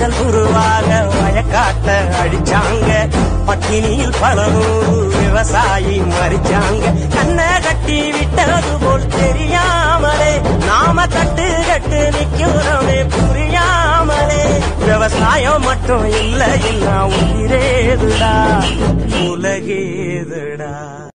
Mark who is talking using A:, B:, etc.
A: மக்கள் உருவாக வயக்காட்ட அடிச்சாங்க பட்டினியில் பல நூறு விவசாயி மறிச்சாங்க கண்ணை கட்டி விட்டது போல் தெரியாமலே நாம கட்டு கட்டு நிக்கிறோமே புரியாமலே விவசாயம் மட்டும் இல்ல இல்ல உயிரேதுடா உலகேதுடா